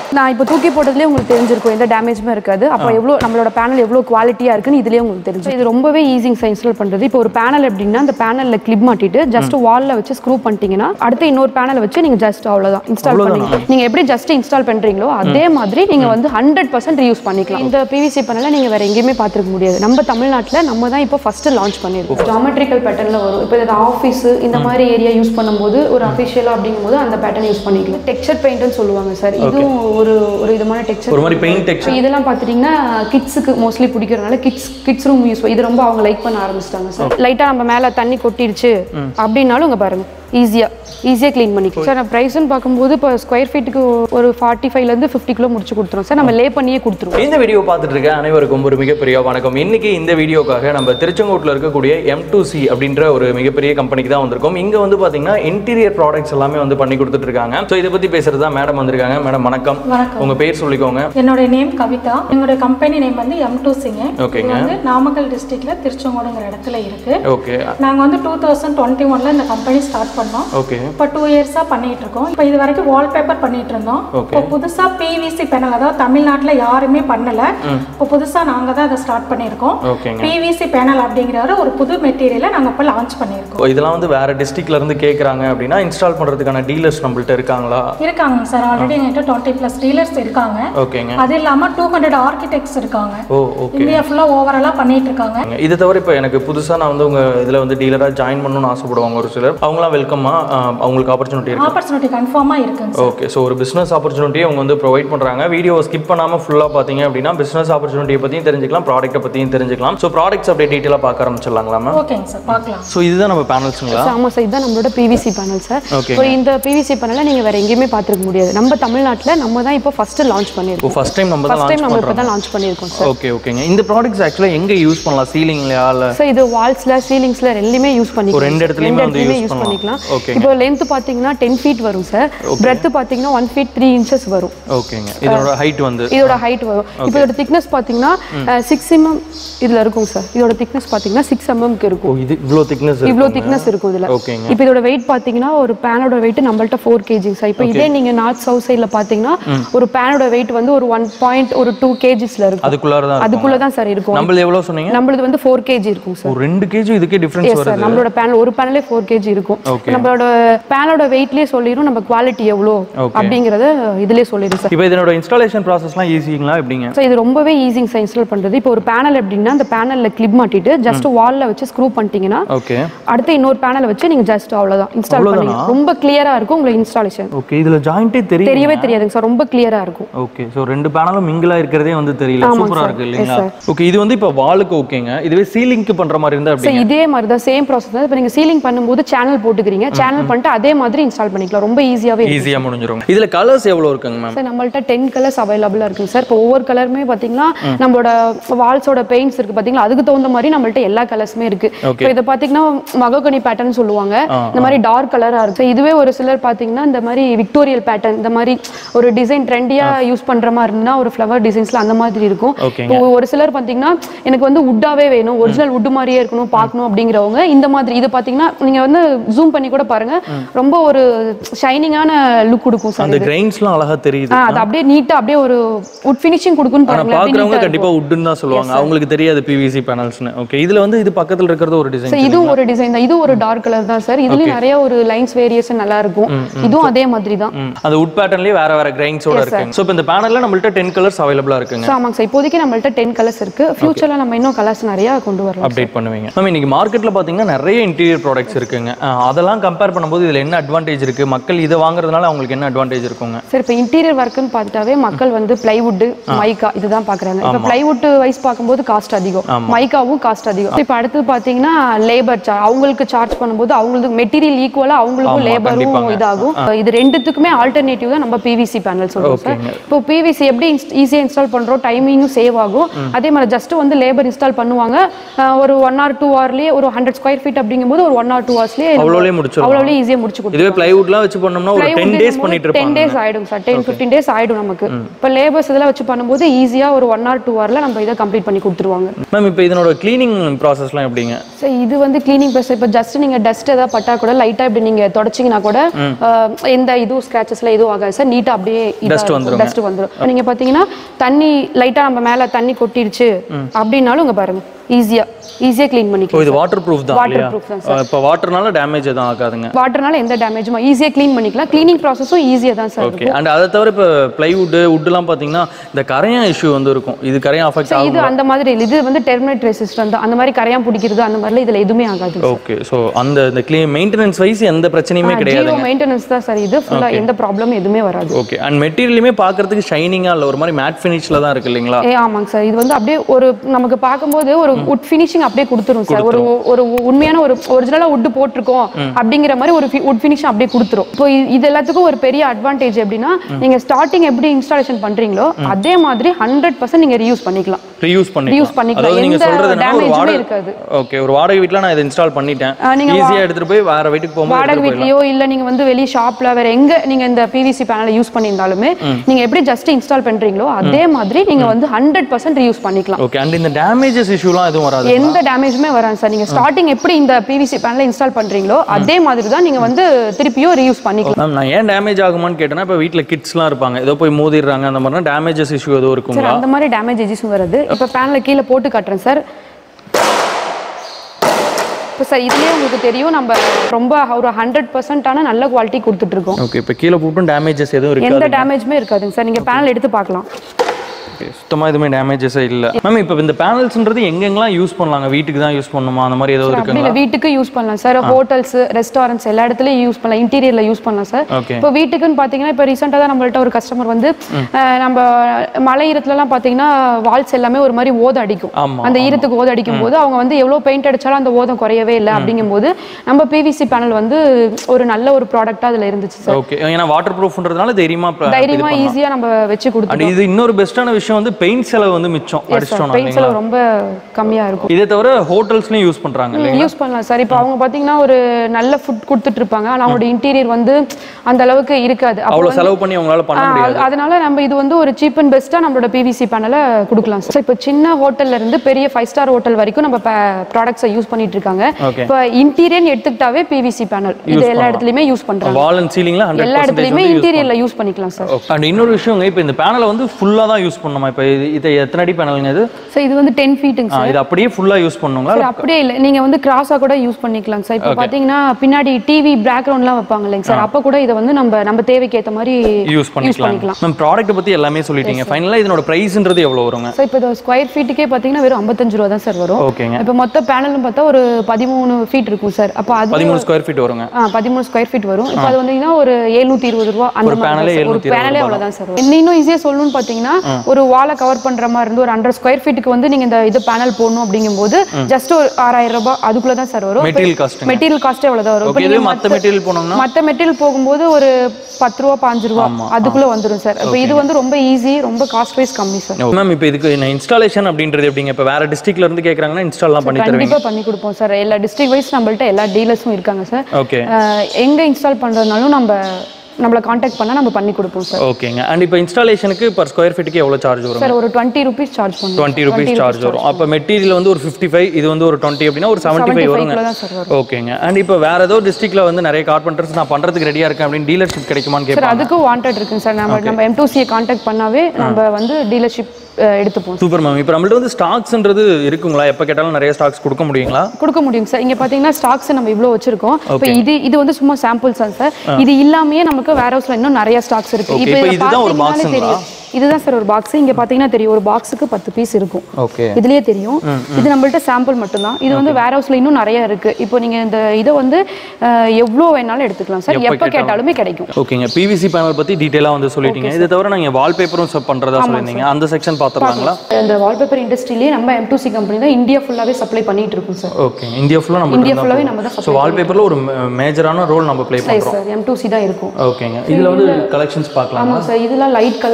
நான் இப்போ தூக்கி போட்டதுலேயே உங்களுக்கு தெரிஞ்சிருக்கும் எந்த டேமேஜுமே இருக்காது அப்போ எவ்வளோ நம்மளோட பேனல் எவ்வளோ குவாலிட்டியாக இருக்குன்னு இதுலேயே உங்களுக்கு தெரிஞ்சு இது ரொம்பவே ஈஸிங் சார் இன்ஸ்டால் பண்ணுறது இப்போ ஒரு பேனல் எப்படின்னா அந்த பேனலில் கிளிப் மாட்டிட்டு ஜஸ்ட் வாலில் வச்சு ஸ்க்ரூ பண்ணிட்டீங்கன்னா அடுத்து இன்னொரு பேனலை வச்சு நீங்கள் ஜஸ்ட் அவ்வளோதான் இன்ஸ்டால் பண்ணீங்க நீங்கள் எப்படி ஜஸ்ட் இன்ஸ்டால் பண்ணுறீங்களோ அதே மாதிரி நீங்கள் வந்து ஹண்ட்ரட் பர்சன்ட் யூஸ் பண்ணிக்கலாம் இந்த பிவிசி பேனலை நீங்கள் வேற எங்கேயுமே பார்த்துருக்க முடியாது நம்ம தமிழ்நாட்டில் நம்ம தான் இப்போ ஃபர்ஸ்ட் லான்ச் பண்ணியிருக்கோம் ஜாமெட்ரிக்கல் பேட்டர்னில் வரும் இப்போ இது ஆஃபீஸ் இந்த மாதிரி ஏரியா யூஸ் பண்ணும்போது ஒரு அஃபிஷியலாக அப்படிங்கும்போது அந்த பேட்டர்ன் யூஸ் பண்ணிக்கலாம் டெக்ஸ்சர் பெயிண்ட்னு சொல்லுவாங்க சார் இதுவும் ஒரு ஒரு விதமான டெக்ஸ்சர் ஒரு மாதிரி பெயிண்ட் டெக்ஸ்சர் இப்போ இதெல்லாம் பார்த்துட்டிங்கன்னா கிட்ஸுக்கு மோஸ்ட்லி பிடிக்கிறதுனால கிட்ஸ் கிட்ஸ் ரூம் யூஸ் இது ரொம்ப அவங்க லைக் பண்ண ஆரம்பிச்சிட்டாங்க சார் லைட்டாக நம்ம மேலே தண்ணி கொட்டிடுச்சு அப்படின்னாலும் இங்கே பாருங்க ஈஸியாக ஈஸியாக க்ளீன் பண்ணிக்கலாம் சார் நான் ப்ரைஸ்னு பார்க்கும்போது இப்போ ஸ்கொயர் ஃபீட்டுக்கு ஒரு ஃபார்ட்டி ஃபைவ்லேருந்து ஃபிஃப்டி கிலோ முடிச்சு கொடுத்துரும் சார் நம்ம லே பண்ணியே கொடுத்துருவோம் இந்த வீடியோ பார்த்துட்டு இருக்க அனைவருக்கும் ஒரு மிகப்பெரிய வணக்கம் இன்னைக்கு இந்த வீடியோக்காக நம்ம திருச்செங்கோட்டில் இருக்கக்கூடிய எம் டூ சி அப்படின்ற ஒரு மிகப்பெரிய கம்பெனிக்கு தான் வந்திருக்கோம் இங்கே வந்து பார்த்தீங்கன்னா இன்டீரியர் ப்ராடக்ட்ஸ் எல்லாமே வந்து பண்ணி கொடுத்துட்டு இருக்காங்க ஸோ இதை பற்றி பேசுறது தான் மேடம் வந்திருக்காங்க மேடம் வணக்கம் வணக்கம். உங்க பேர் சொல்லிக்கோங்க என்னோட நேம் கவிதா எங்களோட கம்பெனி நேம் வந்து எம் டூ சிங்க ஓகேங்க. இது வந்து நாமக்கல் டிஸ்ட்ரிக்ட்ல திருச்செங்கோடுங்கிற இடத்துல இருக்கு ஓகே நாங்க வந்து டூ தௌசண்ட் டுவெண்ட்டி ஒன்ல இந்த கம்பெனி ஸ்டார்ட் பண்ணோம் ஓகே இப்போ டூ இயர்ஸா பண்ணிட்டு இருக்கோம் இப்போ இது வரைக்கும் வால்பேப்பர் பண்ணிட்டு இருந்தோம் Okay. இப்போ புதுசா பிவிசி பேனல் அதாவது தமிழ்நாட்டுல யாருமே பண்ணல இப்போ புதுசா நாங்க தான் அதை ஸ்டார்ட் பண்ணியிருக்கோம் ஓகேங்க பிவிசி பேனல் அப்படிங்கிற ஒரு புது மெட்டீரியலை நாங்க இப்போ லான்ச் பண்ணியிருக்கோம் ஓ, இதெல்லாம் வந்து வேற டிஸ்ட்ரிக்ட்ல இருந்து கேட்குறாங்க அப்படின்னா இன்ஸ்டால் பண்றதுக்கான டீலர்ஸ் நம்மள்ட்ட இருக்காங்களா இருக்காங்க சார் ஆல்ரெடி எங்ககிட்ட டுவெண்ட்டி ப்ளஸ் டீலர்ஸ் இருக்காங்க ஓகேங்க அது இல்லாம டூ ஹண்ட்ரட் ஆர்கிடெக்ட்ஸ் இருக்காங்க ஓ ஓகே இந்தியா ஃபுல்லா ஓவராலா பண்ணிட்டு இருக்காங்க இது தவிர இப்போ எனக்கு புதுசாக நான் வந்து உங்க இதில் வந்து டீலராக ஜாயின் பண்ணணும்னு ஆசைப்படுவாங்க ஒரு சிலர் அவங்களாம் வெல்கமா அவங்களுக்கு ஆப்பர்ச்சுனிட்டி இருக்கு ஆப்பர்ச்சுனிட்டி கன்ஃபார்மா இருக்குங்க சார் ஓகே ஸோ ஒரு பிஸ்னஸ் ஆப்பர்ச்சுனிட்டியை அவங்க வந்து ப்ரொவைட் பண்ணுறாங்க வீடியோவை ஸ்கிப் பண்ணாமல் ஃபுல்லாக பார்த்தீங்க அப்படின்னா பிஸ்னஸ் ஆப்பர்ச்சுனிட்டியை பற்றியும் தெரிஞ்சுக்கலாம் ப்ராடக்ட்டை பற்றியும் தெரிஞ்சுக்கலாம் ஸோ ப்ராடக்ட்ஸ் அப்படியே டீட்டெயிலாக பார்க்க ஆரம்பிச்சிடலாங்களா மேம் ஓகேங்க சார் பார்க்கலாம் ஸோ இதுதான் நம்ம பேனல்ஸுங்களா ஆமாம் சார் இதுதான் நம்மளோட பிவிசி பேனல் சார் Okay. இப்போ இந்த பிவிசி பேனலை நீங்கள் வேற எங்கேயுமே பார்த்துருக்க முடியாது நம்ம தமிழ்நாட்டில் நம்ம தான் இப்போ ஃபர்ஸ்ட் லான்ச் இப்போ பண்ணியிருக்கோம் ஃபஸ்ட் டைம் நம்ம தான் ஃபர்ஸ்ட் டைம் லான்ச் நம்ம இப்போ பண்ணுறோம் தான் லான்ச் பண்ணியிருக்கோம் சார் ஓகே ஓகேங்க இந்த ப்ராடக்ட்ஸ் ஆக்சுவலாக எங்கே யூஸ் பண்ணலாம் சீலிங்லையா இல்லை சார் இது வால்ஸ்ல சீலிங்ஸ்ல ரெண்டுமே யூஸ் பண்ணிக்கலாம் ரெண்டு sir. இடத்துலயுமே வந்து use யூஸ் பண்ணலாம். பண்ணிக்கலாம் Okay. இப்போ லென்த் பாத்தீங்கன்னா டென் ஃபீட் வரும் சார் பிரெத் பாத்தீங்கன்னா ஒன் ஃபீட் த்ரீ இன்ச்சஸ் வரும் ஓகேங்க இதோட ஹைட் வந்து இதோட ஹைட் வரும் இப்போ இதோட திக்னஸ் பாத்தீங்கன்னா சிக்ஸ் எம்எம் இதுல இருக்கும் சார் இதோட திக்னஸ் பாத்தீங்கன்னா சிக்ஸ் எம்எம்க்கு ஓ இருக்கும் இது இவ்வளோ திக்னஸ் இவ்வளோ திக்னஸ் இருக்கும் இதுல ஓகேங்க இப்போ இதோட வெயிட் பாத்தீங்கன்னா ஒரு பேனோட வெயிட் நம்மள்ட்ட ஃபோர் கேஜி சார் இப்போ இதே நீங்க நார்த் சவுத் சைடில் பாத்தீங்கன்னா ஒரு பேனோட வெயிட் வந்து ஒரு ஒன் பாயிண்ட் ஒரு டூ கேஜிஸ்ல இருக்கும் அதுக்குள்ளார தான் இருக்கும் அதுக்குள்ள தான் சார் இருக்கும் நம்மளது எவ்வளோ சொன்னீங்க நம்மளது வந்து ஃபோர் கேஜி இருக்கும் சார் ஒரு ரெண்டு கேஜி இதுக்கே டிஃப்ரென்ஸ் எஸ் வருது சார் நம்மளோட பேனல் ஒரு பேனலே ஃபோர் கேஜி இருக்கும் Okay. நம்மளோட பேனலோட வெயிட்லயே சொல்லிடும் நம்ம குவாலிட்டி எவ்வளோ Okay. அப்படிங்கறத இதுலயே சொல்லிடும் சார் இப்போ இதனோட இன்ஸ்டாலேஷன் ப்ராசஸ்லாம் ஈஸிங்களா எப்படிங்க ஸோ இது ரொம்பவே ஈஸிங் சார் இன்ஸ்டால் பண்றது இப்போ ஒரு பேனல் எப்படின்னா அந்த பேனல்ல கிளிப் மாட்டிட்டு ஜஸ்ட் வால்ல வச்சு ஸ்க்ரூ பண்ணிட்டீங்கன்னா ஓகே அடுத்து இன்னொரு பேனலை வச்சு நீங்க ஜஸ்ட் அவ்வளவுதான் இன்ஸ்டால் பண்ணீங்க ரொம்ப கிளியரா இருக்கும் உங்களுக்கு இன்ஸ்டாலேஷன் ஓகே இதுல ஜாயிண்டே தெரியும் தெரியவே தெரியாதுங்க சார் ரொம்ப கிளியரா இருக்கும் ஓகே ஸோ ரெண்டு பேனலும் மிங்கிலா இருக்கிறதே வந்து தெரியல ஆமாங்க சூப்பரா sir. இருக்கு Yes, இல்லைங்களா sir. ஓகே இது வந்து இப்போ வாலுக்கு ஓகேங்க இதுவே சீலிங்க்கு பண்ற மாதிரி இருந்தா ஸோ எப்படி இதே மாதிரி தான் சேம் ப்ராசஸ் தான் இப்போ நீங்க சீலிங் பண்ணும்போது சேனல் போட்டுக்கிறீங்க சேனல் பண்ணிட்டு அதே மாதிரி இன்ஸ்டால் பண்ணிக்கலாம் ரொம்ப ஈஸியாவே இருக்கும் ஈஸியா முடிஞ்சிரும் இதுல கலர்ஸ் எவ்வளவு இருக்குங்க மேம் சார் நம்மள்ட்ட டென் கலர்ஸ் அவைலபிளாக இருக்குங்க சார் இப்போ ஒவ்வொரு கலருமே பார்த்தீங்கன்னா நம்மளோட வால்ஸோட பெயிண்ட்ஸ் இருக்கு பார்த்தீங்களா அதுக்கு தகுந்த மாதிரி நம்மள்ட்ட எல்லா கலர்ஸுமே இருக்கு இப்போ இதை பார்த்தீங்கன்னா மகோகனி பேட்டர்ன் சொல்லுவாங்க இந்த மாதிரி டார்க் கலராக இருக்கு So இதுவே ஒரு சிலர் பார்த்தீங்கன்னா இந்த மாதிரி விக்டோரியல் பேட்டர்ன் இந்த மாதிரி ஒரு டிசைன் ட்ரெண்டியாக யூஸ் பண்ற மாதிரி இருந்தா ஒரு ஃப்ளவர் டிசைன்ஸ்ல அந்த மாதிரி இருக்கும் ஓகேங்க இப்போ ஒரு சிலர் பார்த்தீங்கன்னா எனக்கு வந்து உட்டாவே வேணும் ஒரிஜினல் உட் மாதிரியே இருக்கணும் பார்க்கணும் அப்படிங்கிறவங்க இந்த மாதிரி இது பார்த்தீங்கன்னா நீங்க வந்து ஜூம் பண்ணி கூட பாருங்க ரொம்ப ஒரு ஷைனிங்கான லுக் கொடுக்கும் சார் அந்த கிரைன்ஸ்லாம் அழகா தெரியுது ஆ, அது அப்படியே நீட்டா அப்படியே ஒரு உட் ஃபினிஷிங் கொடுக்குன்னு ஆனா பாருங்களேன் அப்படியே பாக்குறவங்க neat ஆ கண்டிப்பா உட்டுன்னு தான் சொல்லுவாங்க அவங்களுக்கு தெரியாது பிவிசி பேனல்ஸ்னு ஓகே இதுல வந்து இது பக்கத்துல இருக்கிறது ஒரு இருக்கும். டிசைன் So, இதுவும் ஒரு டிசைன் தான் இதுவும் ஒரு டார்க் கலர் தான் சார் இதுலயும் நிறைய ஒரு லைன்ஸ் வேரியேஷன் நல்லா இருக்கும் இதுவும் அதே மாதிரி தான் அந்த உட் பேட்டர்ன்லயே வேற வேற கிரைன்ஸோட இருக்கு ஸோ இப்போ இந்த பேனல்ல நம்மள்ட்ட டென் கலர்ஸ் அவைலபிளா இருக்குங்க ஸோ ஆமாங்க சார் இப்போதைக்கு நம்மள்ட்ட டென் கலர்ஸ் இருக்கு ஃபியூச்சர்ல நம்ம இன்னும் கலர்ஸ் நிறைய கொண்டு வரலாம் அப்டேட் பண்ணுவீங்க மேம் இன்னைக்கு மார்க்கெட்ல பாத்தீங்கன்னா நிறைய இன்டீரியர் ப்ராடக்ட்ஸ் இருக்குங்க அஹ் அதெல்லாம் கம்பேர் பண்ணும்போது இதுல என்ன அட்வான்டேஜ் இருக்கு மக்கள் இதை வாங்குறதுனால அவங்களுக்கு என்ன அட்வான்டேஜ் இருக்குங்க சார் இப்போ இன்டீரியர் ஒர்க்குன்னு பார்த்துட்டாவே மக்கள் வந்து பிளைவுட் மைக்கா இதுதான் பார்க்குறாங்க இப்போ பிளைவுட் வைஸ் பார்க்கும்போது காஸ்ட் அதிகம் மைக்காவும் காஸ்ட் அதிகம் இப்போ அடுத்து பார்த்தீங்கன்னா லேபர் சார்ஜ் அவங்களுக்கு சார்ஜ் பண்ணும்போது அவங்களுக்கு மெட்டீரியல் ஈக்குவலாக அவங்களுக்கும் லேபரும் இதாகும் இது ரெண்டுத்துக்குமே ஆல்டர்னேட்டிவ் தான் நம்ம பிவிசி பேனல் சொல்றோம் சார் இப்போ பிவிசி எப்படி ஈஸியாக இன்ஸ்டால் பண்றோம் டைமிங்கும் சேவ் ஆகும் அதே மாதிரி ஜஸ்ட் வந்து லேபர் இன்ஸ்டால் பண்ணுவாங்க அஹ் ஒரு ஒன் ஆர் டூ ஹவர்லேயே ஒரு ஹண்ட்ரட் ஸ்கொயர் ஃபீட் அப்படிங்கும்போது ஒரு ஒன் ஆர் டூ ஹவர்ஸ்லேயே அவ்வளோலே முடிச்சிடும் அவ்வளோ ஈஸியாக முடிச்சு கொடுத்துருவோம் இதுவே பிளைவுட்லாம் வச்சு பண்ணோம்னா ஒரு டென் டேஸ் பண்ணிட்டு டென் இருப்பாங்க டேஸ் ஆயிடும் சார் டென் ஃபிஃப்டீன் டேஸ் ஆயிடும் நமக்கு இப்போ லேபர்ஸ் இதெல்லாம் வச்சு பண்ணும்போது ஈஸியா ஒரு ஒன் ஆர் டூ ஹவர்ல நம்ம இதை கம்ப்ளீட் பண்ணி கொடுத்துருவாங்க மேம் இப்போ இதனோட க்ளீனிங் ப்ராசஸ்லாம் எப்படிங்க ஸோ இது வந்து க்ளீனிங் ப்ளஸ் இப்போ ஜஸ்ட் நீங்க டஸ்ட் ஏதாவது பட்டா கூட லைட்டா இப்படி நீங்க தொடச்சிங்கன்னா கூட அஹ், எந்த இதுவும் ஸ்க்ராச்சஸ்ல எதுவும் ஆகாது சார் நீட்டா அப்படியே Dust வந்துருங்க. டஸ்ட் வந்துடும் நீங்க பாத்தீங்கன்னா தண்ணி லைட்டா நம்ம மேல தண்ணி கொட்டிடுச்சு அப்படின்னாலும் இங்க பாருங்க ஈஸியா ஈஸியா க்ளீன் ஓ பண்ணிக்கலாம் இது வாட்டர் ப்ரூஃப் தான் இல்லையா Waterproof தான் இப்போ வாட்டர்னால டேமேஜ் எதுவும் ஆகாதுங்க வாட்டர்னால எந்த டேமேஜும் ஈஸியா க்ளீன் பண்ணிக்கலாம் க்ளீனிங் ப்ராசஸும் ஈஸியா தான் சார் ஓகே அண்ட் அதை தவிர இப்போ பிளைவுட் வுட்லாம் பார்த்தீங்கன்னா இந்த கரையான் இஷ்யூ வந்து இருக்கும் இது கரையான் அஃபெக்ட் So, ஆகும் இது அந்த மாதிரி இல்லை இது வந்து டெர்மினேட் ரெசிஸ்டன்ட் தான் அந்த மாதிரி கரையான் பிடிக்கிறது அந்த மாதிரிலாம் இதுல எதுவுமே ஆகாது ஓகே ஸோ அந்த இந்த க்ளீன் மெயின்டெனன்ஸ் வைஸ் எந்த பிரச்சனையுமே கிடையாது ஜீரோ மெயின்டெனன்ஸ் தான் சார் இது ஃபுல்லா எந்த ப்ராப்ளமும் எதுவுமே வராது ஓகே அண்ட் மெட்டீரியலுமே பார்க்கறதுக்கு ஷைனிங்காக இல்லை ஒரு மாதிரி மேட் ஃபினிஷில் தான் இருக்கு இல்லைங்களா ஏ ஆமாங்க சார் இது வந்து அப்படியே ஒரு நமக்கு பார்க்கும்போது ஒரு உட் ஃபினிஷிங் அப்படியே கொடுத்துரும் சார் ஒரு ஒரு உண்மையான ஒரு ஒரிஜினலாக உட் போட்டிருக்கோம் அப்படிங்கிற மாதிரி ஒரு உட் ஃபினிஷ் அப்படியே கொடுத்துரும் இப்போ இ- இது எல்லாத்துக்கும் ஒரு பெரிய அட்வான்டேஜ் எப்படின்னா நீங்க ஸ்டார்டிங் எப்படி இன்ஸ்டாலேஷன் பண்றீங்களோ அதே மாதிரி ஹண்ட்ரட் பர்சன்ட் நீங்க ரீயூஸ் பண்ணிக்கலாம் ரீயூஸ் பண்ணிக்கலாம் Reuse பண்ணிக்கலாம். அதாவது நீங்க எந்த சொல்றது என்ன ஒரு damage-உமே வாடகை இருக்காது. ஓகே ஒரு வாடகை வீட்டில் நான் இதை இன்ஸ்டால் பண்ணிட்டேன் ஆ, நீங்க வா- ஈஸியாக எடுத்துட்டு போய் வேற வீட்டுக்கு போகும்போது வாடகை எடுத்துட்டு போயிடலாம் வீட்லயோ இல்ல நீங்க வந்து வெளிய ஷாப்ல வேற எங்க நீங்க இந்த பிவிசி பேனலை யூஸ் பண்ணியிருந்தாலுமே நீங்க எப்படி ஜஸ்ட் இன்ஸ்டால் பண்றீங்களோ அதே மாதிரி நீங்க வந்து ஹண்ட்ரட் பர்சன்ட் யூஸ் பண்ணிக்கலாம் ஓகே அண்ட் இந்த டேமேஜஸ் இஷ்யூலாம் எதுவும் வராது எந்த டேமேஜுமே வராது சார் நீங்க ஸ்டார்டிங் எப்படி இந்த பிவிசி பேனலை இன்ஸ்டால் பண்றீங்களோ அதே மாதிரி தான் நீங்க வந்து திருப்பியும் ரீயூஸ் பண்ணிக்கலாம் மேம் நான் ஏன் டேமேஜ் ஆகுமான்னு கேட்டேன்னா இப்போ வீட்டில் கிட்ஸ்லாம் இருப்பாங்க ஏதோ போய் மோதிடுறாங்க அந்த மாதிரினா டேமேஜஸ் இஷ்யூ எதுவும் சார் இருக்குங்களா அந்த மாதிரி டேமேஜ் எஜிஸும் வருது இப்போ பேனலை கீழே போட்டு காட்டுறேன் சார் இப்போ சார் இதுலயே உங்களுக்கு தெரியும் நம்ம ரொம்ப ஒரு ஹண்ட்ரட் பர்சன்டான நல்ல குவாலிட்டி கொடுத்துட்டு இருக்கோம் ஓகே இப்போ கீழே போட்டும் டேமேஜஸ் எதுவும் எந்த இருக்காது டேமேஜுமே இருக்காதுங்க சார் நீங்க பேனல் எடுத்து பார்க்கலாம் ஓகே சுத்தமாக எதுவுமே டேமேஜஸே இல்லை மேம் இப்போ இந்த பேனல்ஸ்ன்றது எங்கெங்கெல்லாம் யூஸ் பண்ணலாங்க வீட்டுக்கு தான் யூஸ் பண்ணணுமா அந்த மாதிரி ஏதாவது அப்படி இருக்குங்களா இல்லை வீட்டுக்கு யூஸ் பண்ணலாம் சார் ஹோட்டல்ஸ் ரெஸ்டாரண்ட்ஸ் எல்லா இடத்துலயும் யூஸ் பண்ணலாம் இன்டீரியர்ல யூஸ் பண்ணலாம் சார் ஓகே இப்போ வீட்டுக்குன்னு பார்த்தீங்கன்னா இப்போ ரீசெண்டாக தான் நம்மள்ட்ட ஒரு கஸ்டமர் வந்து அஹ், நம்ம மலை ஈரத்துலலாம் பார்த்தீங்கன்னா வால்ஸ் எல்லாமே ஒரு மாதிரி ஓத அடிக்கும் ஆமா, அந்த ஈரத்துக்கு ஓத அடிக்கும் போது அவங்க வந்து எவ்வளோ பெயிண்ட் அடிச்சாலும் அந்த ஓதம் குறையவே இல்லை அப்படிங்கும்போது நம்ம பிவிசி பேனல் வந்து ஒரு நல்ல ஒரு ப்ராடக்டாக அதில் இருந்துச்சு சார் ஓகே ஏன்னா வாட்டர் ப்ரூஃப்ன்றதுனால தைரியமா ப- இது தைரியமா பண்ணலாம். ஈஸியாக நம்ம வச்சு கொடுத்தோம் அண்ட் இது இன்னொரு பெஸ்ட்டான விஷயம் வந்து பெயிண்ட் செலவு வந்து மிச்சம் அடிச்சிட்டோம் பெயிண்ட் செலவு ரொம்ப கம்மியா இருக்கும் இதே தவிர ஹோட்டல்ஸ்லயும் யூஸ் பண்றாங்க இல்லைங்களா யூஸ் பண்ணலாம் சார் இப்போ அவங்க பார்த்தீங்கன்னா ஒரு நல்ல ஃபுட் கொடுத்துட்டு இருப்பாங்க ஆனால் அவங்களோட இன்டீரியர் வந்து அந்த அளவுக்கு இருக்காது அப்போ அவ்வளவு செலவு பண்ணி அவங்களால பண்ண ஆ, முடியாது அது- அதனால நம்ம இது வந்து ஒரு சீப் அண்ட் பெஸ்ட்டாக நம்மளோட பிவிசி பேனலை கொடுக்கலாம் சார் இப்போ சின்ன ஹோட்டல்ல இருந்து பெரிய ஃபைவ் ஸ்டார் ஹோட்டல் வரைக்கும் நம்ம ப்ராடக்ட்ஸை யூஸ் பண்ணிட்டு இருக்காங்க Okay. இப்போ இன்டீரியர் எடுத்துக்கிட்டாவே பிவிசி பேனல் இது எல்லா இடத்துலையுமே யூஸ் பண்றாங்க வால் அண்ட் சீலிங்ல ஹண்ட்ரட் எல்லா இடத்துலையுமே இன்டீரியர்ல யூஸ் பண்ணிக்கலாம் சார் அண்ட் இன்னொரு விஷயங்க இப்போ இந்த பேனலை வந்து ஃபுல்லா தான் யூஸ் பண்ணணுமா இப்போ இது இது எத்தனை அடி பேனலுங்க இது ஸோ இது வந்து டென் ஃபீட்டுங்க ஆ, இது அப்படியே ஃபுல்லா யூஸ் பண்ணுங்களா சார் அப்படியே இல்லை நீங்க வந்து கிராஸா கூட யூஸ் பண்ணிக்கலாம் சார் இப்போ பாத்தீங்கன்னா பின்னாடி டிவி பேக்ரவுண்ட்லாம் வைப்பாங்க இல்லைங்க சார் அப்போ கூட இதை வந்து நம்ம நம்ம தேவைக்கு ஏத்த மாதிரி யூஸ் பண்ணிக்கலாம் பண்ணிக்கலாம் மேம் ப்ராடக்ட்டை பத்தி எல்லாமே சொல்லிட்டீங்க ஃபைனலா இதனோட பிரைஸ்ன்றது எவ்வளவு வருங்க சார் இப்போ ஸ்கொயர் ஃபீட்டுக்கே பார்த்தீங்கன்னா வெறும் ஐம்பத்தஞ்சு ரூபா தான் சார் வரும் ஓகேங்க இப்போ மொத்த பேனல்னு பார்த்தா ஒரு பதிமூணு ஃபீட் இருக்கும் சார் அப்போ அது பதிமூணு ஸ்கொயர் ஃபீட் வருங்க ஆ பதிமூணு ஸ்கொயர் ஃபீட் வரும் இப்போ அது வந்தீங்கன்னா ஒரு எழுநூத்தி இருபது ரூபா அந்த ஒரு மாதிரி panel ஏ தான் sir. ஒரு 720 பேனலே அவ்வளோதான் சார் வரும். இன்னும் ஈஸியாக சொல்லணும்னு பார்த்தீங்கன்னா ஒரு வாலை கவர் பண்ற மாதிரி இருந்து ஒரு ஹண்ட்ரட் ஸ்கொயர் ஃபீட்டுக்கு வந்து நீங்க இந்த இது பேனல் போடணும் அப்படிங்கும்போது ஜஸ்ட் ஒரு ஆறாயிரம் ரூபாய் அதுக்குள்ள தான் சார் வரும் மெட்டீரியல் காஸ்ட் மெட்டீரியல் காஸ்ட் எவ்வளோ தான் வரும் ஓகே இப்போ இது மத்த மெட்டீரியல் போனோம்னா மற்ற மெட்டீரியல் போகும்போது ஒரு பத்து ரூபா பாஞ்சு ரூபா அதுக்குள்ள வந்துடும் சார் இப்போ இது வந்து ரொம்ப ஈஸி ரொம்ப காஸ்ட் வைஸ் கம்மி சார் மேம் இப்போ இதுக்கு இன்ஸ்டாலேஷன் அப்படின்றது எப்படிங்க இப்போ வேற டிஸ்ட்ரிக்ட்ல இருந்து கேக்குறாங்கன்னா இன்ஸ்டால்லாம் பண்ணி தருவீங்க கண்டிப்பா பண்ணி கொடுப்போம் சார் எல்லா டிஸ்ட்ரிக்ட் வைஸ் நம்மள்ட்ட எல்லா டீலர்ஸும் இருக்காங்க சார் ஓகே எங்க இன்ஸ்டால் பண்றதுனாலும் நம்ம நம்மளை காண்டாக்ட் பண்ணா நம்ம பண்ணி கொடுப்போம் சார் ஓகேங்க அண்ட் இப்போ இன்ஸ்டாலேஷனுக்கு பர் ஸ்கொயர் ஃபீட்டுக்கு எவ்வளவு சார்ஜ் வரும் சார் ஒரு டுவெண்ட்டி ருபீஸ் சார்ஜ் பண்ணுவோம் டுவெண்ட்டி ருபீஸ் சார்ஜ் வரும் அப்போ மெட்டீரியல் வந்து ஒரு ஃபிஃப்டி ஃபைவ் இது வந்து ஒரு டுவெண்ட்டி அப்படின்னா ஒரு செவன்ட்டி ஃபைவ் வருங்க தான் சார் வரும் ஓகேங்க அண்ட் இப்போ வேற ஏதோ டிஸ்ட்ரிக்ட்ல வந்து நிறைய கார்பெண்டர்ஸ் நான் பண்றதுக்கு ரெடியா இருக்கேன் அப்படின்னு டீலர்ஷிப் கிடைக்குமான்னு சார் கேட்பாங்க அதுக்கும் வாண்டட் இருக்குங்க சார் நம்ம நம்ம எம் டூ சியை காண்டாக்ட் பண்ணாவே நம்ம வந்து டீலர்ஷிப் எடுத்துப்போம் சூப்பர் மேம் இப்போ நம்மள்ட்ட வந்து ஸ்டாக்ஸ்ன்றது இருக்குங்களா எப்போ கேட்டாலும் நிறைய ஸ்டாக்ஸ் கொடுக்க முடியுங்களா கொடுக்க முடியும் சார் இங்க பாத்தீங்கன்னா ஸ்டாக்ஸ் நம்ம இவ்வளவு வச்சிருக்கோம் இப்போ இது இது வந்து சும்மா சாம்பிள்ஸ் தான் சார் இது இல்லாமயே நமக்கு வேர் ஹவுஸ்ல இன்னும் நிறைய ஸ்டாக்ஸ் இருக்கு Okay, இப்போ இப்போ இதை இதுதான் ஒரு பார்த்தீங்கன்னாலே box-ங்களா? தெரியும் இதுதான் சார் ஒரு பாக்ஸ் இங்க பாத்தீங்கன்னா தெரியும் ஒரு பாக்ஸுக்கு பத்து பீஸ் இருக்கும் ஓகே இதுலயே தெரியும் இது நம்மள்ட்ட சாம்பிள் மட்டும்தான் இது வந்து வேர் ஹவுஸ்ல இன்னும் நிறைய இருக்கு இப்போ நீங்க இந்த இதை வந்து அஹ், எவ்வளவு வேணாலும் எடுத்துக்கலாம் சார் எப்ப எப்ப கேட்டாலுமே கிடைக்கும் ஓகேங்க பிவிசி பேனல் பத்தி டீட்டெயிலாக வந்து சொல்லிட்டீங்க இதை தவிர நீங்கள் வால்பேப்பரும் பண்றதா சொல்லியிருந்தீங்க அந்த செக்ஷன் பார்த்துடலாங்களா இந்த வால்பேப்பர் இண்டஸ்ட்ரியிலேயே நம்ம எம் டூ சி கம்பெனி தான் இந்தியா ஃபுல்லாவே சப்ளை பண்ணிட்டு இருக்கோம் சார் ஓகே இந்தியா ஃபுல்லாக நம்ம இந்தியா ஃபுல்லாவே நம்ம தான் ஸோ வால்பேப்பரில் ஒரு மேஜரான ரோல் நம்ம ப்ளே சப்ளை பண்ணுறோம் சார் எம் டூ சி தான் இருக்கும் ஓகேங்க இதில் வந்து கலெக்ஷன்ஸ் பார்க்கலாம் ஆமாம் சார் இதெல்லாம் லைட் கலர்ஸாக இருக்கும்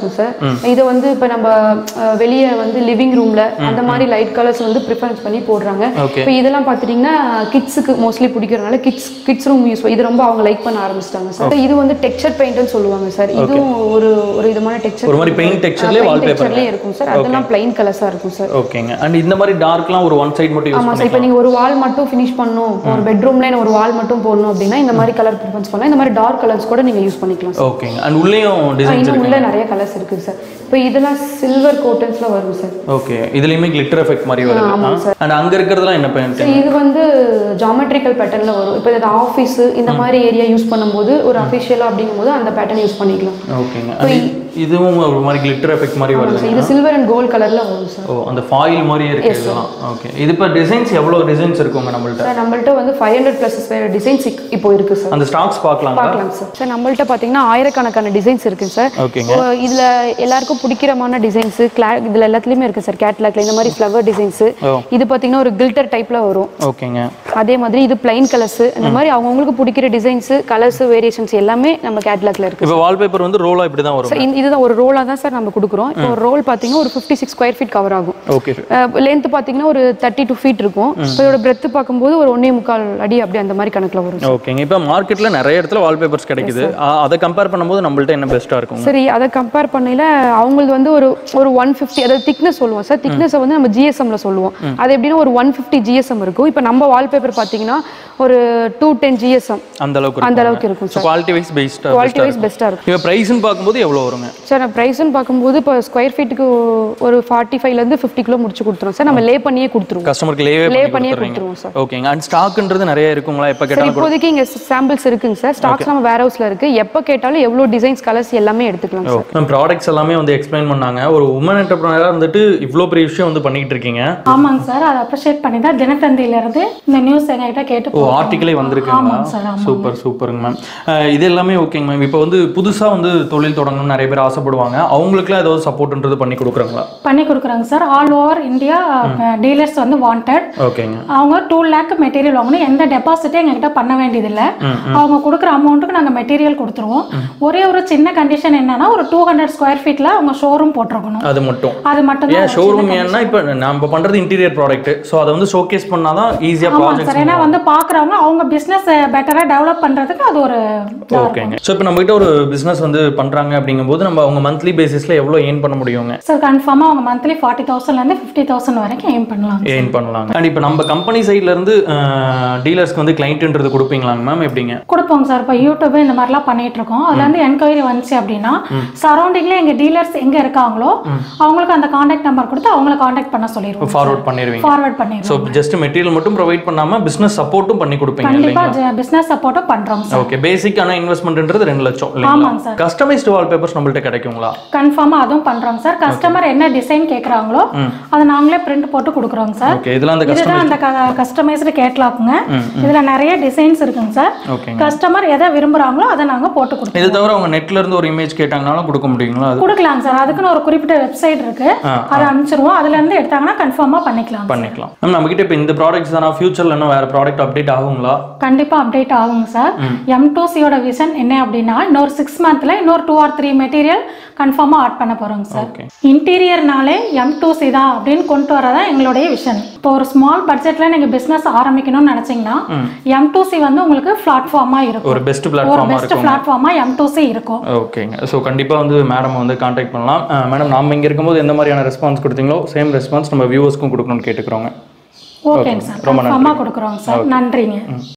இருக்கும் சார் இதை வந்து இப்போ நம்ம அஹ், வெளியே வந்து லிவிங் ரூம்ல அந்த மாதிரி லைட் கலர்ஸ் வந்து ப்ரிஃபரன்ஸ் பண்ணி போடுறாங்க Okay. இப்போ இதெல்லாம் பார்த்துட்டிங்கன்னா கிட்ஸுக்கு மோஸ்ட்லி பிடிக்கிறதுனால கிட்ஸ் கிட்ஸ் ரூம் யூஸ் இது ரொம்ப அவங்க லைக் பண்ண ஆரம்பிச்சிட்டாங்க சார் இது வந்து டெக்ஸ்சர் பெயிண்ட்னு சொல்லுவாங்க சார் இதுவும் ஒரு ஒரு விதமான டெக்ஸ்சர் ஒரு மாதிரி paint textureலயே wallpaper. டெக்ஸ்சர்லேயே இருக்கும் சார் அதெல்லாம் பிளைன் கலர்ஸாக இருக்கும் சார் ஓகேங்க அண்ட் இந்த மாதிரி டார்க்லாம் ஒரு ஒன் சைடு மட்டும் யூஸ் ஆமா சார் இப்போ நீங்க ஒரு வால் மட்டும் ஃபினிஷ் பண்ணணும் இப்போ ஒரு பெட்ரூம்ல ஒரு வால் மட்டும் போடணும் அப்படின்னா இந்த மாதிரி கலர் ப்ரிஃபரன்ஸ் பண்ணலாம் இந்த மாதிரி டார்க் கலர்ஸ் கூட நீங்க யூஸ் பண்ணிக்கலாம் சார் ஓகேங்க அண்ட் உள்ளேயும் ஆ, டிசைன்ஸ் இன்னும் இருக்கு உள்ள நிறைய கலர்ஸ் இருக்கு சார் இப்போ இதெல்லாம் சில்வர் கோட்டன்ஸ்ல வரும் சார் ஓகே இதுலயுமே கிளிட்டர் எஃபெக்ட் மாதிரி வருது அண்ட் அங்க இருக்கிறதுலாம் என்ன பெயிண்ட் So, இது வந்து ஜாமெட்ரிக்கல் பேட்டர்ன்ல வரும் இப்போ இது ஆஃபீஸ் இந்த மாதிரி ஏரியா யூஸ் பண்ணும்போது ஒரு அஃபிஷியலா அப்படிங்கும்போது அந்த பேட்டர்ன் யூஸ் பண்ணிக்கலாம் ஓகேங்க and இதுவும் ஒரு மாதிரி கிளிட்டர் எஃபெக்ட் மாதிரி வருது So, இது சில்வர் அண்ட் கோல்ட் கலர்ல வரும் சார் ஓ அந்த ஃபாயில் மாதிரியே இருக்கு இதெல்லாம் ஓகே இது இப்போ டிசைன்ஸ் எவ்வளோ டிசைன்ஸ் இருக்குங்க நம்மள்ட்ட சார் நம்மள்ட்ட வந்து ஃபைவ் ஹண்ட்ரட் ப்ளஸ் டிசைன்ஸ் இப்போ இருக்கு சார் அந்த ஸ்டாக்ஸ் பார்க்கலாங்களா பார்க்கலாம் சார் சார் நம்மள்ட்ட பார்த்தீங்கன்னா ஆயிரக்கணக்கான டிசைன்ஸ் இருக்கு சார் ஓகேங்க இப்போ இதுல எல்லாருக்கும் பிடிக்கிறமான டிசைன்ஸ் கிளா இதுல எல்லாத்துலயுமே இருக்கு சார் கேட்லாக்ல இந்த மாதிரி ஃப்ளவர் டிசைன்ஸ் ஓ. இது பாத்தீங்கன்னா ஒரு கில்டர் டைப்ல வரும் ஓகேங்க அதே மாதிரி இது பிளைன் கலர்ஸ் இந்த மாதிரி அவங்கவுங்களுக்கு பிடிக்கிற டிசைன்ஸ் கலர்ஸ் வேரியேஷன்ஸ் எல்லாமே நம்ம கேட்லாக்ல இருக்கு இப்போ வால்பேப்பர் வந்து ரோலாக இப்படி தான் வரும் சார் இந்த- இதுதான் ஒரு ரோலா தான் சார் நம்ம கொடுக்குறோம் இப்போ ஒரு ரோல் பாத்தீங்கன்னா ஒரு fifty six square feet cover ஆகும் ஓகே லென்த் பாத்தீங்கன்னா ஒரு தேர்ட்டி டூ ஃபீட் இருக்கும் இப்போ இதோட பிரெத் பார்க்கும்போது ஒரு ஒன்னே முக்கால் அடி அப்படி அந்த மாதிரி கணக்குல வரும் ஓகேங்க இப்போ மார்க்கெட்டில் நிறைய இடத்துல வால்பேப்பர்ஸ் கிடைக்குது அ- அதை கம்பேர் பண்ணும்போது நம்மள்ட்ட என்ன பெஸ்ட்டாக இருக்கும் சரி அதை கம்பேர் பண்ணையில அவங்களது வந்து ஒரு ஒரு ஒன் ஃபிஃப்டி அதாவது திக்னஸ் சொல்லுவோம் சார் திக்னஸை வந்து நம்ம ஜிஎஸ்எம்ல சொல்லுவோம் அது எப்படின்னா ஒரு ஒன் ஃபிஃப்டி ஜிஎஸ்எம் இருக்கும் இப்போ நம்ம வால்பேப்பர் பார்த்தீங்கன்னா ஒரு டூ டென் ஜிஎஸ்எம் அந்த அளவுக்கு அந்த அளவுக்கு இருக்கும் சார் குவாலிட்டி வைஸ் பெஸ்ட்டாக குவாலிட்டி வைஸ் பெஸ்ட்டாக இருக்கும் இப்போ ப்ரைஸ்னு பார்க்கும்போது எவ்வளோ வருங்க சார் நான் ப்ரைஸ்னு பார்க்கும்போது இப்போ ஸ்கொயர் ஃபீட்டுக்கு ஒரு ஃபார்ட்டி ஃபைவ்லேருந்து ஃபிஃப்டி கிலோ முடிச்சு கொடுத்துருவோம் சார் நம்ம லே பண்ணியே கொடுத்துருவோம் கஸ்டமருக்கு லேவே லே பண்ணி பண்ணியே கொடுத்துறீங்க கொடுத்துருவோம் சார் ஓகேங்க அண்ட் ஸ்டாக்ன்றது நிறைய இருக்குங்களா எப்போ சார் கேட்டாலும் இப்போதைக்கு இங்கே சாம்பிள்ஸ் இருக்குங்க சார் ஸ்டாக்ஸ் நம்ம வேர் ஹவுஸில் இருக்கு எப்போ கேட்டாலும் எவ்வளோ டிசைன்ஸ் கலர்ஸ் எல்லாமே எடுத்துக்கலாம் சார் மேம் ப்ராடக்ட்ஸ் எல்லாமே வந்து எக்ஸ்பிளைன் பண்ணாங்க ஒரு உமன் என்டர்பிரனராக இருந்துட்டு இவ்வளோ பெரிய விஷயம் வந்து பண்ணிட்டு இருக்கீங்க ஆமாங்க சார் அதை அப்ரிஷியேட் பண்ணி தான் தினத்தந்தியில இருந்து இந்த நியூஸ் எங்ககிட்ட கேட்டு ஓ ஆர்டிக்கலே வந்திருக்குங்களா ஆமாங்க சார் ஆமாம் சூப்பர் சூப்பருங்க மேம் இது எல்லாமே ஓகேங்க மேம் இப்போ வந்து புதுசாக வந்து தொழில் தொடங்கணும்னு நிறைய பேர் ஆசைப்படுவாங்க அவங்களுக்குலாம் ஏதாவது சப்போர்ட்ன்றது பண்ணி கொடுக்குறாங்களா பண்ணி கொடுக்குறாங்க sir all over India dealers வந்து வாண்டட் ஓகேங்க அவங்க டூ லேக் மெட்டீரியல் வாங்கணும் எந்த டெபாசிட்டும் எங்ககிட்ட பண்ண வேண்டியதில்லை அவங்க கொடுக்குற அமௌண்ட்டுக்கு நாங்கள் மெட்டீரியல் கொடுத்துருவோம் ஒரே ஒரு சின்ன கண்டிஷன் என்னன்னா ஒரு டூ ஹண்ட்ரட் ஸ்கொயர் ஃபீட்டில் அவங்க ஷோரூம் போட்டிருக்கணும் அது மட்டும் அது மட்டும் ஏன் ஷோரூம் ஏன்னா இப்போ நம்ம பண்ணுறது இன்டீரியர் ப்ராடக்ட் ஸோ அதை வந்து ஷோகேஸ் பண்ணாதான் ஈஸியாக ஆமாங்க ப்ராஜெக்ட் சார் ஏன்னா வந்து பார்க்குறவங்க அவங்க பிஸ்னஸ் பெட்டராக டெவலப் பண்ணுறதுக்கு அது ஒரு ஓகேங்க ஸோ இப்போ நம்மகிட்ட ஒரு பிஸ்னஸ் வந்து பண்ணுறாங்க அப்படிங்கும்போது நம்ம அவங்க மந்த்லி பேசிஸில் எவ்வளோ ஏர்ன் பண்ண முடியுங்க சார் கன்ஃபார்மாக அவங்க மந்த்லி ஃபார்ட்டி தௌசண்ட்லேருந்து ஃபிஃப்டி தௌசண்ட் வரைக்கும் எய்ம் பண்ணலாம் ஏர்ன் பண்ணலாங்க அண்ட் இப்போ நம்ம கம்பெனி சைட்லேருந்து டீலர்ஸ்க்கு வந்து கிளைண்ட்ன்றது கொடுப்பீங்களாங்க மேம் எப்படிங்க கொடுப்போங்க சார் இப்போ யூடியூப் இந்த மாதிரிலாம் பண்ணிட்டு இருக்கோம் அதுல இருந்து என்கொயரி வந்துச்சு அப்படின்னா சரௌண்டிங்ல எங்க டீலர்ஸ் எங்க இருக்காங்களோ அவங்களுக்கு அந்த காண்டாக்ட் நம்பர் கொடுத்து அவங்கள காண்டாக்ட் பண்ண சொல்லிடுவோம் ஃபார்வர்ட் பண்ணிடுவீங்க ஃபார்வர்ட் பண்ணிடுவோம் ஸோ ஜஸ்ட் மெட்டீரியல் மட்டும் ப்ரொவைட் பண்ணாமல் பிஸ்னஸ் சப்போர்ட்டும் பண்ணி கொடுப்பீங்க கண்டிப்பா இல்லைங்களா பிசினஸ் சப்போர்ட்டும் பண்றோம் சார் ஓகே பேசிக்கான இன்வெஸ்ட்மெண்ட்ன்றது ரெண்டு லட்சம் இல்லைங்களா ஆமாங்க சார் கஸ்டமைஸ்டு வால்பேப்பர்ஸ் நம்மள்ட்ட கிடைக்குங்களா கன்ஃபார்மா அதுவும் பண்றோம் சார் கஸ்டமர் என்ன டிசைன் கேக்குறாங்களோ அதை நாங்களே பிரிண்ட் போட்டு கொடுக்குறோங்க சார் ஓகே இதெல்லாம் அந்த இதுதான் அந்த கஸ்டமைஸ்டு கேட்லாக்குங்க இதுல நிறைய டிசைன்ஸ் இருக்குங்க சார் ஓகேங்க கஸ்டமர் எதை விரும்புறாங்களோ அதை நாங்க போட்டு கொடுப்போம் இது தவிர அவங்க நெட்ல இருந்து ஒரு இமேஜ் கேட்டாங்கனாலும் கொடுக்க முடியுங்களா அது கொடுக்கலாம் சார் அதுக்குன்னு ஒரு குறிப்பிட்ட வெப்சைட் இருக்கு ஆ, அதை அனுப்பிச்சிருவோம் அதுல இருந்து எடுத்தாங்கன்னா கன்ஃபார்மா பண்ணிக்கலாம் பண்ணிக்கலாம் மேம் நம்மகிட்ட இப்போ இந்த ப்ராடக்ட்ஸ் தானே ஃபியூச்சரில் இன்னும் வேறு ப்ராடக்ட் அப்டேட் ஆகுங்களா கண்டிப்பா அப்டேட் ஆகுங்க சார் எம் டூ சியோட விஷன் என்ன அப்படின்னா இன்னொரு சிக்ஸ் மந்த்ல இன்னொரு டூ ஆர் த்ரீ மெட்டீரியல் கன்ஃபார்மா ஆட் பண்ண போறோங்க சார் ஓகே இன்டீரியர்னாலே எம் டூ சி தான் அப்படின்னு கொண்டு வரதா எங்களுடைய விஷன் இப்போ ஒரு ஸ்மால் பட்ஜெட்ல நீங்க பிசினஸ் ஆரம்பிக்கணும்னு நினைச்சீங்கன்னா எம் டூ சி வந்து உங்களுக்கு பிளாட்ஃபார்மா இருக்கும் ஒரு பெஸ்ட் ஒரு பிளாட்ஃபார்மாக பெஸ்ட் இருக்கும் பிளாட்ஃபார்மா எம் டூ சி இருக்கும் ஓகேங்க ஸோ கண்டிப்பாக வந்து மேடம் வந்து காண்டாக்ட் பண்ணலாம் மேடம் நாம இங்கே இருக்கும்போது எந்த மாதிரியான ரெஸ்பான்ஸ் கொடுத்தீங்களோ சேம் ரெஸ்பான்ஸ் நம்ம வியூவர்ஸ்க்கும் கொடுக்கணும்னு கேட்டுக்கிறோங்க ஓகேங்க சார் கன்ஃபார்மா கொடுக்குறோங்க சார் நன்றிங்க